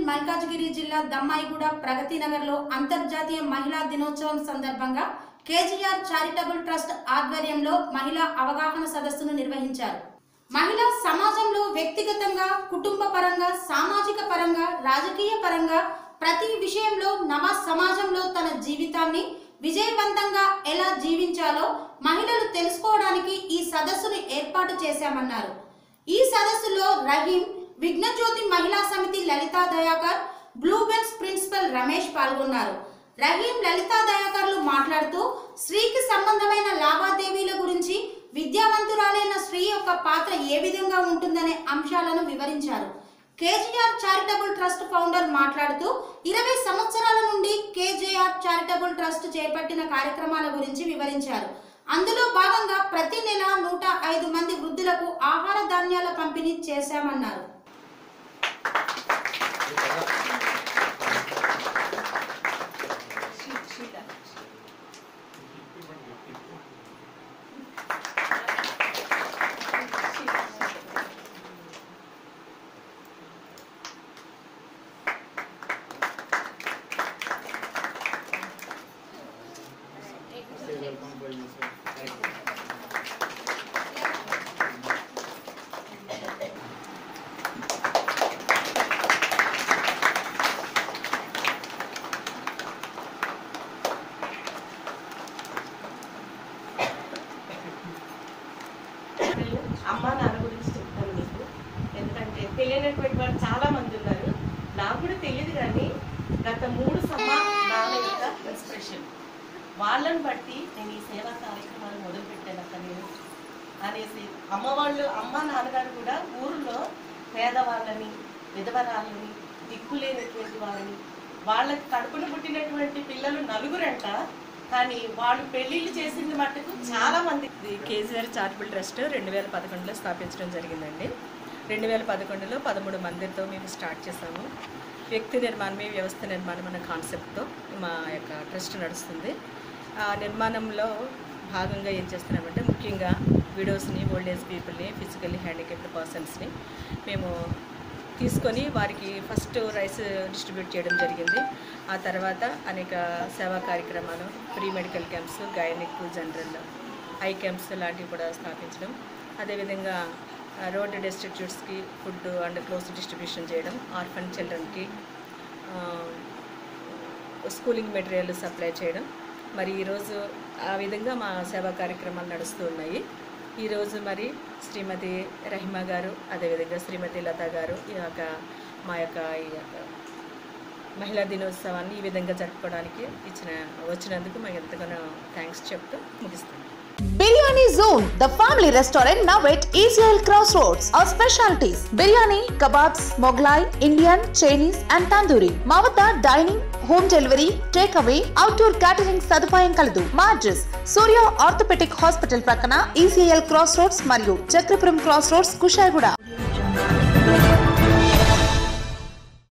మల్కాజ్గిరి జిల్లా దమ్మాయిగూడ ప్రగతి నగర్లో అంతర్జాతీయ మహిళా దినోత్సవం సందర్భంగా కేజీఆర్ చారిటబుల్ ట్రస్ట్ ఆధ్వర్యంలో మహిళా అవగాహన సదస్సును నిర్వహించారు మహిళ సమాజంలో వ్యక్తిగతంగా కుటుంబ పరంగా సామాజిక పరంగా రాజకీయ పరంగా ప్రతి విషయంలో నవ సమాజంలో తన జీవితాన్ని విజయవంతంగా ఎలా జీవించాలో మహిళలు తెలుసుకోవడానికి ఈ సదస్సును ఏర్పాటు చేశామన్నారు ఈ సదస్సులో రహీం విఘ్నజ్యోతి మహిళా సమితి లలితా దయాకర్ బ్లూబెల్స్ ప్రిన్సిపల్ రమేష్ పాల్గొన్నారు రహీం లలితా దయాకర్లు మాట్లాడుతూ స్త్రీకి సంబంధమైన లావాదేవీల గురించి విద్యావంతురాలైన స్త్రీ యొక్క పాత్ర ఏ విధంగా ఉంటుందనే అంశాలను వివరించారు కేజీఆర్ చారిటబుల్ ట్రస్ట్ ఫౌండర్ మాట్లాడుతూ ఇరవై సంవత్సరాల నుండి కేజేఆర్ చారిటబుల్ ట్రస్ట్ చేపట్టిన కార్యక్రమాల గురించి వివరించారు అందులో భాగంగా ప్రతి నెల నూట ఐదు మంది వృద్ధులకు ఆహార ధాన్యాల పంపిణీ చేశామన్నారు అమ్మ నాన్న గురించి చెప్తాను మీకు ఎందుకంటే తెలియనటువంటి వాళ్ళు చాలా మంది ఉన్నారు నాకు కూడా తెలియదు కానీ గత మూడు సమ్మా నాన్న యొక్క ఇన్స్పిరేషన్ వాళ్ళని బట్టి నేను ఈ సేవా కార్యక్రమాలు మొదలుపెట్టాను అక్కడ నేను అనేసి అమ్మ వాళ్ళు అమ్మ నాన్నగారు కూడా ఊరిలో పేదవాళ్ళని విధవరాళ్ళని దిక్కులేనటువంటి వాళ్ళని వాళ్ళకి కడుపున పుట్టినటువంటి పిల్లలు నలుగురంట కానీ వాళ్ళు పెళ్లిళ్ళు చేసింది మట్టుకు చాలా మంది ఇది కేసీఆర్ చారిటబుల్ ట్రస్ట్ రెండు వేల పదకొండులో స్థాపించడం జరిగిందండి రెండు వేల పదకొండులో పదమూడు మందితో మేము స్టార్ట్ చేసాము వ్యక్తి నిర్మాణమే వ్యవస్థ నిర్మాణం అనే కాన్సెప్ట్తో మా యొక్క ట్రస్ట్ నడుస్తుంది ఆ నిర్మాణంలో భాగంగా ఏం చేస్తున్నామంటే ముఖ్యంగా విడోస్ని ఓల్డ్ ఏజ్ పీపుల్ని ఫిజికల్లీ హ్యాండిక్యాప్డ్ పర్సన్స్ని మేము తీసుకొని వారికి ఫస్ట్ రైస్ డిస్ట్రిబ్యూట్ చేయడం జరిగింది ఆ తర్వాత అనేక సేవా కార్యక్రమాలు free medical camps gynaec general eye camps లాంటివి కూడా స్థాపించడం అదేవిధంగా రోడ్ డిస్ట్రిబ్యూట్స్కి ఫుడ్ అండ్ క్లోత్ డిస్ట్రిబ్యూషన్ చేయడం ఆర్ఫన్ చిల్డ్రన్కి స్కూలింగ్ మెటీరియల్ సప్లై చేయడం మరి ఈరోజు ఆ విధంగా మా సేవా కార్యక్రమాలు నడుస్తూ ఉన్నాయి ఈరోజు మరి శ్రీమతి రహిమా గారు అదేవిధంగా శ్రీమతి లత గారు ఈ యొక్క మా యొక్క ఈ యొక్క మహిళా దినోత్సవాన్ని ఈ విధంగా జరుపుకోవడానికి ఇచ్చిన వచ్చినందుకు మేము ఎంతగానో థ్యాంక్స్ చెప్తూ ముగిస్తాం Biryani zone the family restaurant now at Israel cross roads our specialities biryani kebabs Mughlai Indian Chinese and tandoori మా వద్ద dining home delivery take away outdoor catering సదుపాయం కలదు మా అడ్రస్ సూర్య ఆర్థోపెటిక్ హాస్పిటల్ ప్రక్కన ఈసీఎల్ క్రాస్ రోడ్స్ మరియు చక్రపురం క్రాస్ రోడ్స్ కుషాయిగూడ